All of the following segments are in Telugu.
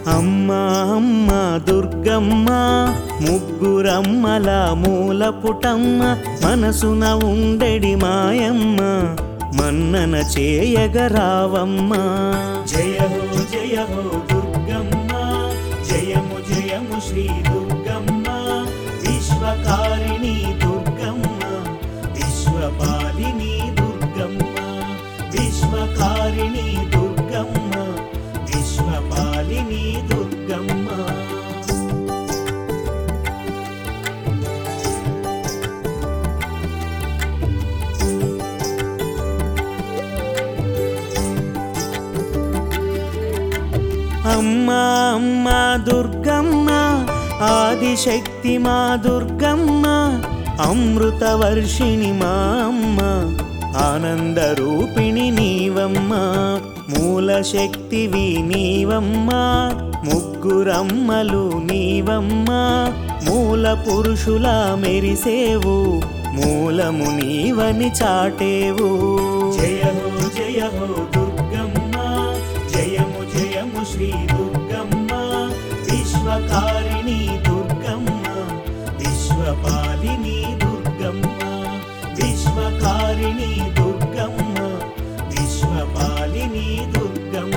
అమ్మా అమ్మ దుర్గమ్మ ముగ్గురమ్మల మూల పుటమ్మ మనసున ఉండెడి మాయమ్మ మన్నన చేయగరావమ్మ జయ హో జయ హో దుర్గమ్మ జయము జయము శ్రీ దుర్గమ్మ విశ్వకారిణి దుర్గమ్మ విశ్వపాలిని దుర్గమ్మ విశ్వకారిణి దుర్గమ్మ విశ్వపాలిని దుర్గమ్మ అమ్మా అమ్మా దుర్గమ్మ ఆదిశక్తి మా దుర్గమ్మ అమృత వర్షిణి మా అమ్మ ఆనంద రూపిణి నీవమ్మ మూల శక్తివి నీవమ్మ ముగ్గురమ్మలు నీవమ్మ మూల పురుషుల మెరిసేవు మూలము నీవని చాటేవు జయ హో జయ హో దుర్గమ్మ జయము జయము శ్రీ దుర్గమ్మ విశ్వకారిణి దుర్గమ్మ విశ్వపాలిని దుర్గమ్మ విశ్వకారిణి దుర్గమ్మ విశ్వపాలిని దుర్గమ్మ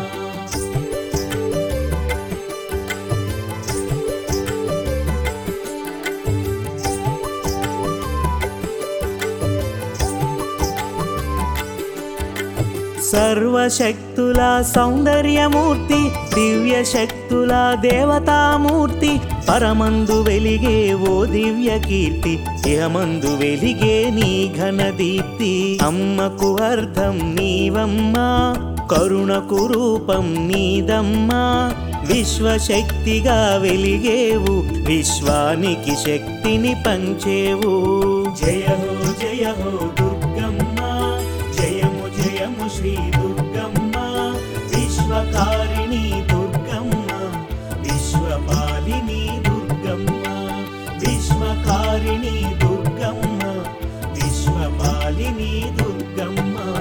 సర్వశక్తుల సౌందర్యమూర్తి దివ్య శక్తుల దేవతామూర్తి పరమందు వెలిగే ఓ దివ్య కీర్తి ఇహమందు వెలిగే నీ ఘన దీప్తి అమ్మకు అర్థం నీవమ్మా కరుణకు రూపం నీదమ్మా విశ్వశక్తిగా వెలిగేవు విశ్వానికి శక్తిని పంచేవు జయ హో జయ హో దుర్గమ్మ జయము జయము శ్రీ దుర్గమ్మ విశ్వకారిణి దుర్గమ్మ విశ్వపాలిని దుర్గమ్మ విశ్వకారిణి దుర్గమ్మ విశ్వపాలిని దుర్గమ్మ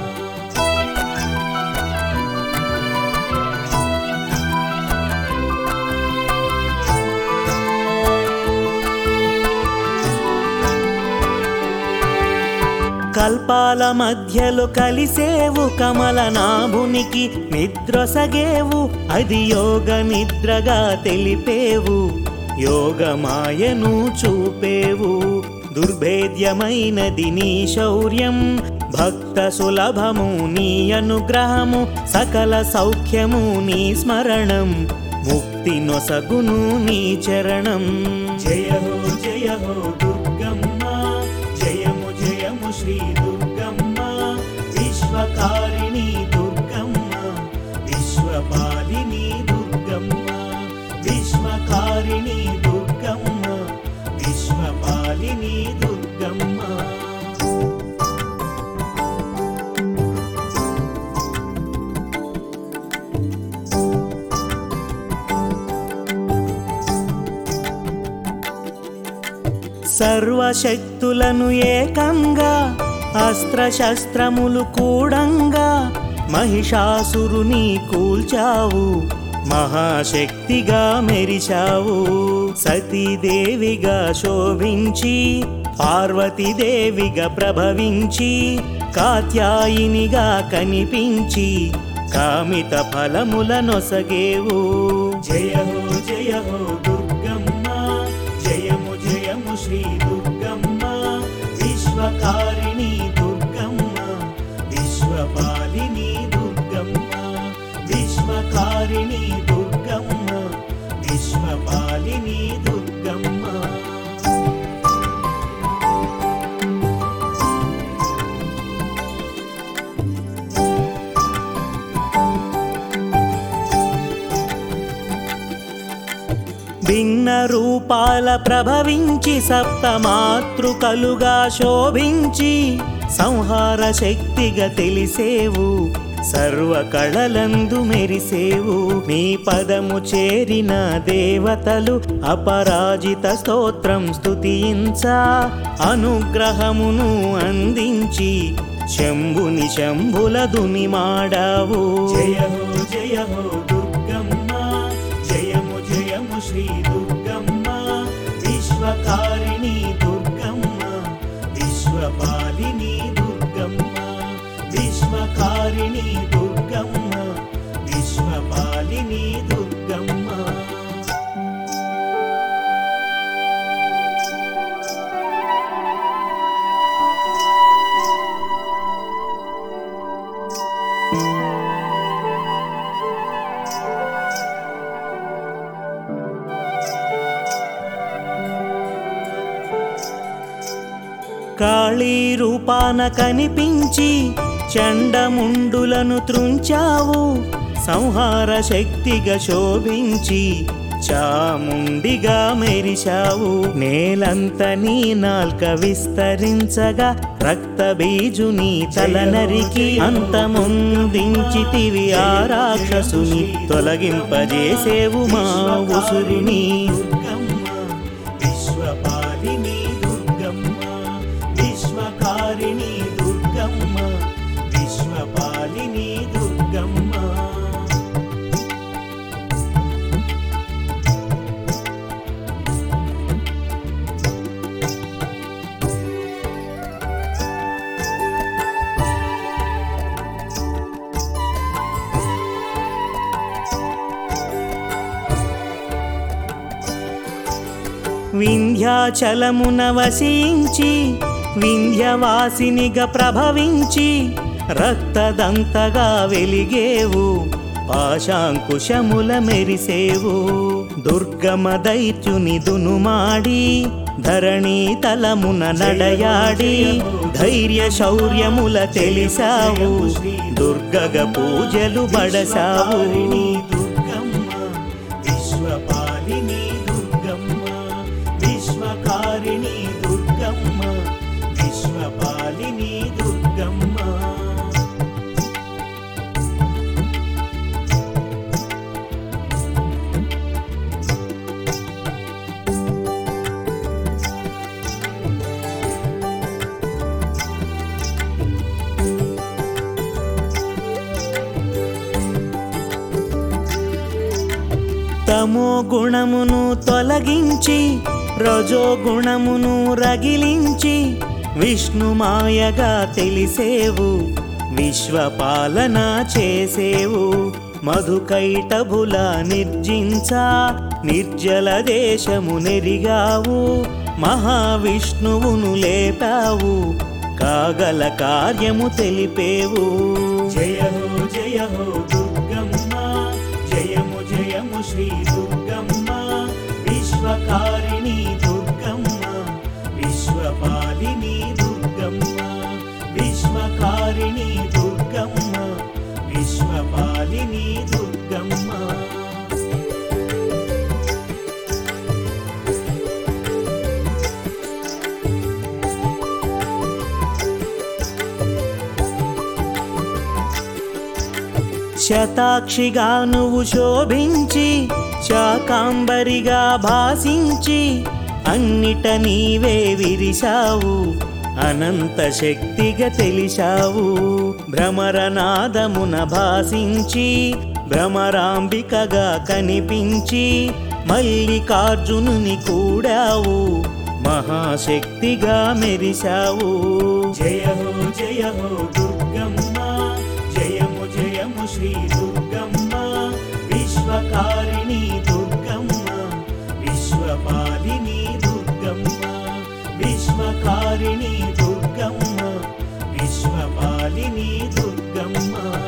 కల్పాల మధ్యలో కలిసేవు కమల నాభునికి నిద్రొసగేవు అది యోగ నిద్రగా తెలిపేవు యోగ మాయను చూపేవు దుర్భేద్యమైనది నీ శౌర్యం భక్త సులభము నీ అనుగ్రహము సకల సౌఖ్యము నీ స్మరణం ముక్తి నొసగును నీ చరణం జయ హో జయ హో దుర్గమ్మ జయము జయము శ్రీ దుర్గమ్మ విశ్వకారిణి దుర్గమ్మ విశ్వపాలిని దుర్గమ్మ విశ్వకారిణి దుర్గమ్మ విశ్వపాలిని దుర్గమ్మ సర్వశక్తులను ఏకంగా అస్త్రశస్త్రములు కూడంగా మహిషాసురుని కూల్చావు మహాశక్తిగా మెరిశావు సతీదేవిగా శోభించి పార్వతీదేవిగా ప్రభవించి కాత్యాయినిగా కనిపించి కామిత ఫలముల నొసగేవు జయ హో జయ హో దుర్గమ్మ జయము జయము శ్రీ దుర్గమ్మ విశ్వకారిణి దుర్గమ్మ విశ్వపాలిని దుర్గమ్మ విశ్వకారిణి దుర్గమ్మ విశ్వపాలిని దుర్గమ్మ భిన్న రూపాల ప్రభవించి సప్త మాతృకలుగా శోభించి సంహార శక్తిగా తెలిసేవు సర్వ కళలందు మెరిసేవు నీ పదము చేరిన దేవతలు అపరాజిత స్తోత్రం స్తుతించా అనుగ్రహమును అందించి శంభుని శంభుల దునిమాడావు జయ హో జయ హో దుర్గమ్మ శ్రీ దుర్గమ్మ విశ్వకారిణి దుర్గమ్మ విశ్వపాలిని దుర్గమ్మ విశ్వకారిణి దుర్గమ్మ విశ్వపాలిని దుర్గమ్మ కాళీ రూపాన కనిపించి చండముండులను త్రుంచావు సంహార శక్తిగా శోభించి చాముండిగా మెరిశావు నేలంత నీ నాల్క విస్తరించగా రక్త బీజుని తల నరికి అంతమొందించితివి ఆ రాక్షసుని తొలగింపజేసేవు మా ఉసురిని విశ్వపాలిని దుర్గమ్మ విశ్వకారిణి దుర్గమ్మ విశ్వపాలిని దుర్గమ్మ వింధ్యాచలమున వసించి వింధ్యవాసినిగా ప్రభవించి రక్తదంతగా వెలిగేవు పాశాంకుశముల మెరిసేవు దుర్గమ దైత్యుని దునుమాడి ధరణి తలమున నడయాడి ధైర్య శౌర్యముల తెలిసావు దుర్గగ పూజలు బడసావు విశ్వపాలిని దుర్గమ్మ విశ్వకారిణి దుర్గమ్మ విశ్వపాలిని దుర్గమ్మ తమో గుణమును తొలగించి రజో గుణమును రగిలించి విష్ణుమాయగా తెలిసేవు విశ్వపాలన చేసేవు మధుకైటభుల నిర్జించా నిర్జల దేశము నెరిగావు మహావిష్ణువును లేపావు కాగల కార్యము తెలిపేవు జయ హో జయ హో దుర్గమ్మ జయము జయము శ్రీ దుర్గమ్మ విశ్వకారిణి దుర్గమ్మ విశ్వపాలిని దుర్గమ్మ విశ్వకారిణి దుర్గమ్మ విశ్వపాలిని దుర్గమ్మ శతాక్షిగా నువ్వు శోభించి శాకాంబరిగా భాసించి అన్నిట నీవే విరిశావు అనంత శక్తిగా తెలిసావు భ్రమరనాదమున భాసించి భ్రమరాంబికగా కనిపించి మల్లికార్జునుని కూడావు మహాశక్తిగా మెరిశావు జయ హో జయ హో దుర్గమ్మ జయము జయము శ్రీ దుర్గమ్మ విశ్వకారిణి దుర్గమ్మ విశ్వపాలిని దుర్గమ్మ విశ్వకారిణి దుర్గమ్మ విశ్వపాలిని దుర్గమ్మ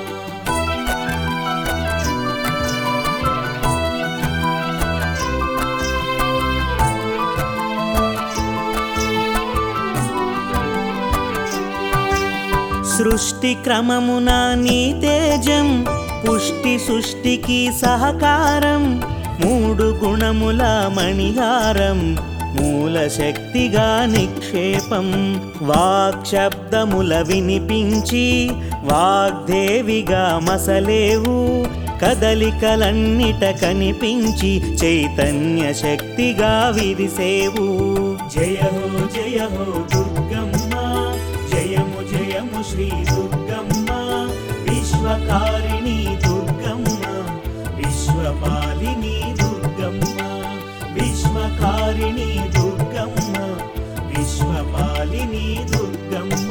సృష్టి క్రమమున నీ తేజం పుష్టి సృష్టికి సహకారం మూడు గుణముల మణిహారం మూల శక్తిగా నిక్షేపం వాక్శబ్దముల వినిపించి వాగ్దేవిగా మసలేవు కదలికలన్నిట కనిపించి చైతన్య శక్తిగా విరిసేవు జయ హో జయ హో దుర్గమ్మ జయము జయము శ్రీ దుర్గమ్మ విశ్వకారిణి దుర్గమ్మ విశ్వపాలిని దుర్గమ్మ విశ్వకారిణి దుర్గమ్మ విశ్వపాలిని దుర్గమ్మ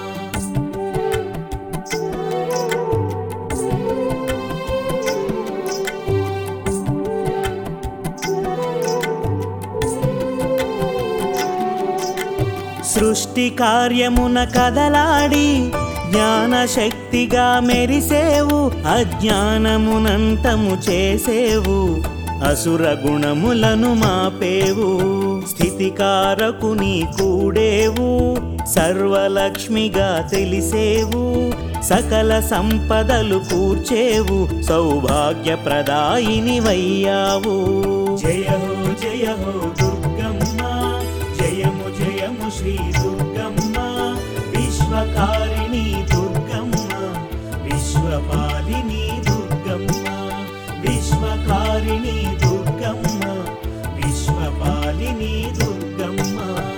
సృష్టి కార్యమున కదలాడి జ్ఞానశక్తిగా మెరిసేవు అజ్ఞానమునంతము చేసేవు అసుర గుణములను మాపేవు స్థితికారకుని కూడేవు సర్వలక్ష్మిగా తెలిసేవు సకల సంపదలు కూర్చేవు సౌభాగ్య ప్రదాయిని వయ్యావు జయ హో జయ హో దుర్గమ్మ జయము జయము శ్రీ దుర్గమ్మ విశ్వకారిణి దుర్గమ్మ విశ్వపాలిని దుర్గమ్మ విశ్వకారిణి దుర్గమ్మ విశ్వపాలిని దుర్గమ్మ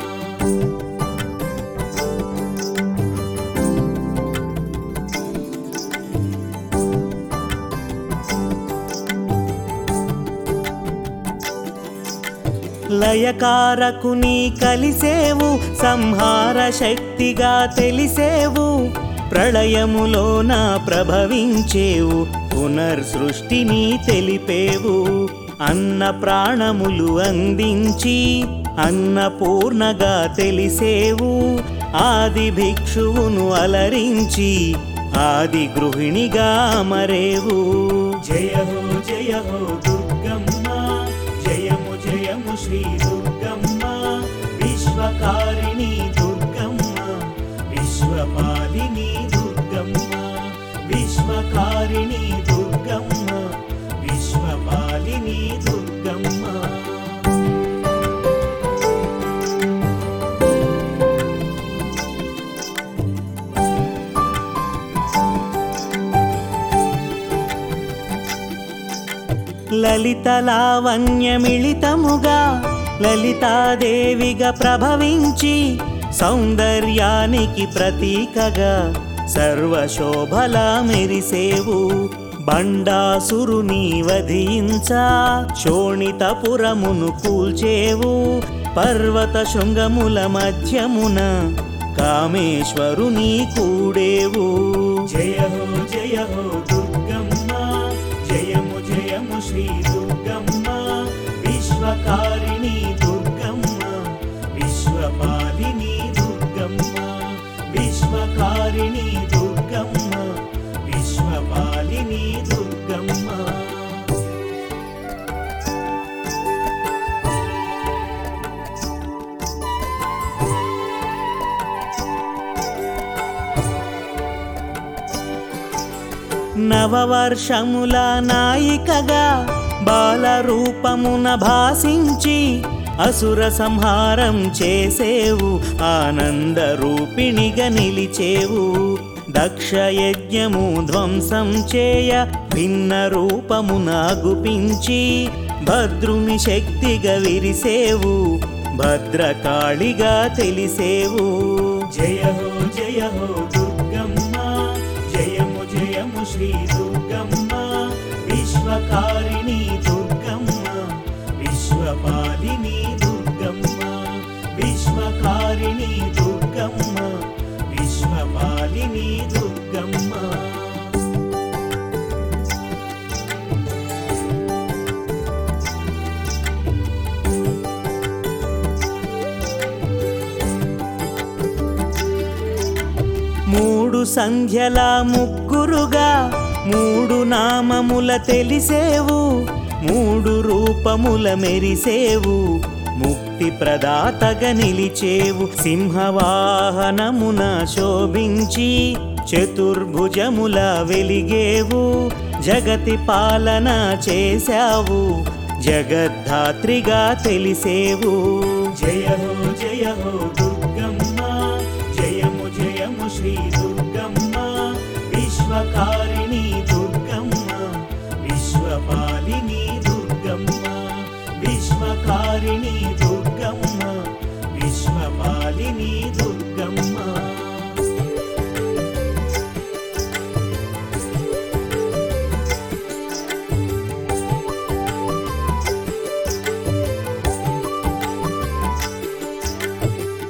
లయకారకుని కలిసేవు సంహార శక్తిగా తెలిసేవు ప్రళయములోన ప్రభవించేవు పునర్సృష్టిని తెలిపేవు అన్న ప్రాణములు అందించి అన్నపూర్ణగా తెలిసేవు ఆది భిక్షువును అలరించి ఆది గృహిణిగా మరేవు జయ హో జయ హో దుర్గమ్మ జయము జయము శ్రీ దుర్గమ్మ విశ్వకారిణి దుర్గమ్మ విశ్వపాలిని దుర్గమ్మ విశ్వకారిణి దుర్గమ్మ విశ్వపాలిని దుర్గమ్మ లలిత లావణ్యమిళితముగా లలితాదేవిగా ప్రభవించి సౌందర్యానికి ప్రతీకగా సర్వశోభలా మెరిసేవు బండాసురుని వధించా శోణితపురమును కూల్చేవు పర్వత శృంగముల మధ్యమున కామేశ్వరుని కూడేవు జయ హో జయ హో దుర్గమ్మ జయము జయము శ్రీ దుర్గమ్మ విశ్వకారిణి దుర్గమ్మ విశ్వపాలిని దుర్గమ్మ విశ్వకారిణి దుర్గమ్మ విశ్వపాలిని దుర్గమ్మ నవవర్షముల నాయికగా బాలరూపమున భాసించి అసుర సంహారం చేసేవు ఆనంద రూపిణిగా నిలిచేవు దక్ష యజ్ఞము ధ్వంసం చేయ భిన్న రూపమున గుపించి భద్రుని శక్తిగా విరిసేవు భద్రకాళిగా తెలిసేవు జయ హో జయ హో దుర్గమ్మ జయము జయము శ్రీ దుర్గమ్మ విశ్వకారిణి దుర్గమ్మ విశ్వపాలిని దుర్గమ్మ విశ్వకారిణి దుర్గమ్మ విశ్వపాలిని దుర్గమ్మ మూడు సంధ్యల ముగ్గురుగా మూడు నామముల తెలిసేవు మూడు రూపముల మెరిసేవు ముక్తి ప్రదాతగా నిలిచేవు సింహవాహనమున శోభించి చతుర్భుజముల వెలిగేవు జగతి పాలన చేశావు జగద్ధాత్రిగా తెలిసేవు జయ హో జయ హో దుర్గమ్మ జయము జయము శ్రీ దుర్గమ్మ విశ్వకారిణి దుర్గమ్మ విశ్వపాలిని దుర్గమ్మ విశ్వకారిణి దుర్గమ్మ విశ్వపాలిని దుర్గమ్మ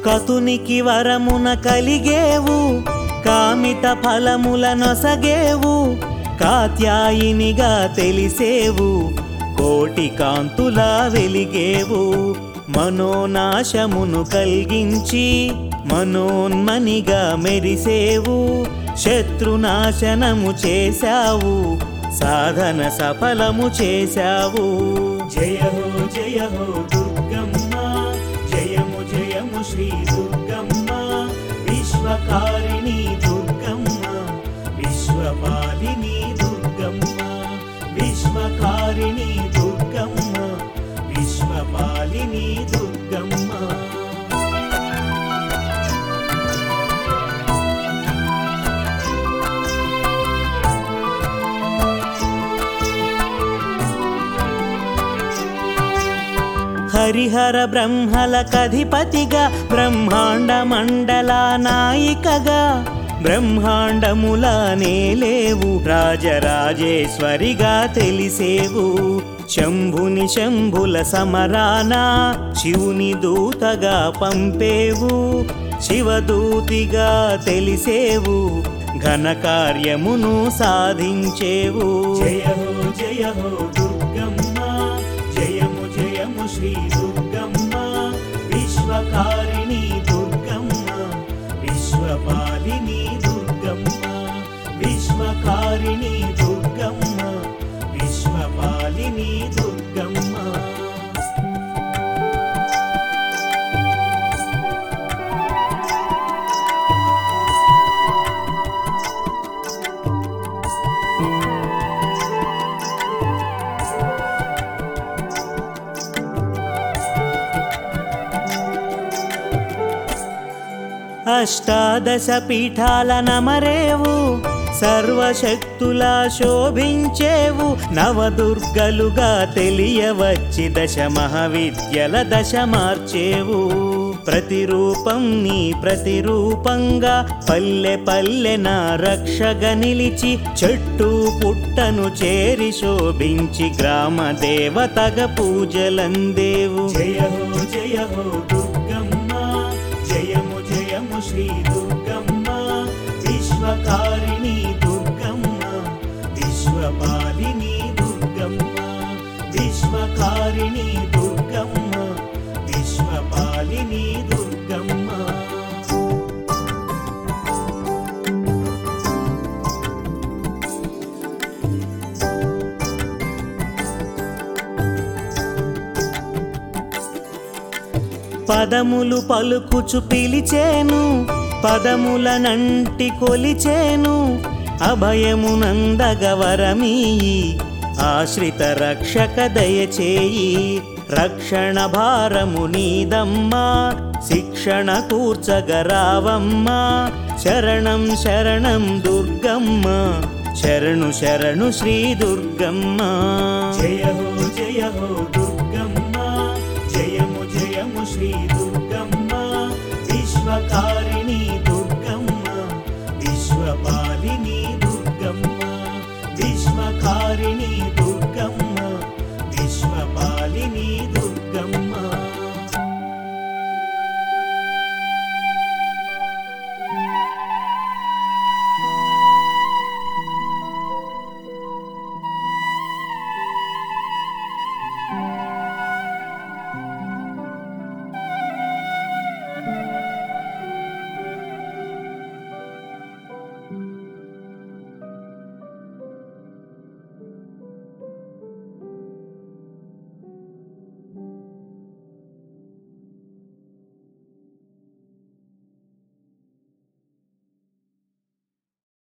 కతునికి వరమున కలిగేవు కామిత ఫలముల నొసగేవు కాత్యాయినిగా తెలిసేవు కోటి కాంతులా వెలిగేవు మనోనాశమును కల్గించి మనోన్మనిగా మెరిసేవు శత్రునాశనము చేశావు సాధన సఫలము చేశావు జయ హో జయ హో దుర్గమ్మ జయము జయము శ్రీ దుర్గమ్మ విశ్వకారిణి దుర్గమ్మ విశ్వపాలిని దుర్గమ్మ విశ్వకారిణి దుర్గమ్మ విశ్వపాలిని దుర్గమ్మ హరిహర బ్రహ్మల కధిపతిగా బ్రహ్మాండ మండల నాయికగా బ్రహ్మాండముల నేలేవు రాజరాజేశ్వరిగా తెలిసేవు శంభుని శంభుల సమరాన శివుని దూతగా పంపేవు శివదూతిగా తెలిసేవు ఘన కార్యమును సాధించేవు జయ హో జయ హో దుర్గమ్మ జయము జయము శ్రీ దుర్గమ్మ విశ్వకారిణి దుర్గమ్మ విశ్వపాలిని దుర్గమ్మ విశ్వకారిణి దుర్గమ్మ విశ్వపాలిని దుర్గమ్మ అష్టాదశ పీఠాల నమరేవు సర్వశక్తులా శోభించేవు నవదుర్గలుగా తెలియవచ్చి దశ మహావిద్యల దశ మార్చేవు ప్రతిరూపం నీ ప్రతిరూపంగా పల్లె పల్లె నా రక్షగా నిలిచి చెట్టు పుట్టను చేరి శోభించి గ్రామ దేవతగ పూజలందేవు జయ హో జయ హో దుర్గమ్మ జయము జయము శ్రీ దుర్గమ్మ విశ్వకారిణి దుర్గమ్మ విశ్వపాలిని దుర్గమ్మ విశ్వకారిణి దుర్గమ్మ విశ్వపాలిని దుర్గమ్మ పదములు పలుకుచు పిలిచేను పదముల నంటి కొలిచేను అభయమునందగ వరమీయి ఆశ్రిత రక్షక దయచేయి రక్షణ భారము నీదమ్మా శిక్షణ కూర్చగరావమ్మా శరణం శరణం దుర్గమ్మ శరణు శరణు శ్రీ దుర్గమ్మ జయ హో జయ హో దుర్గమ్మ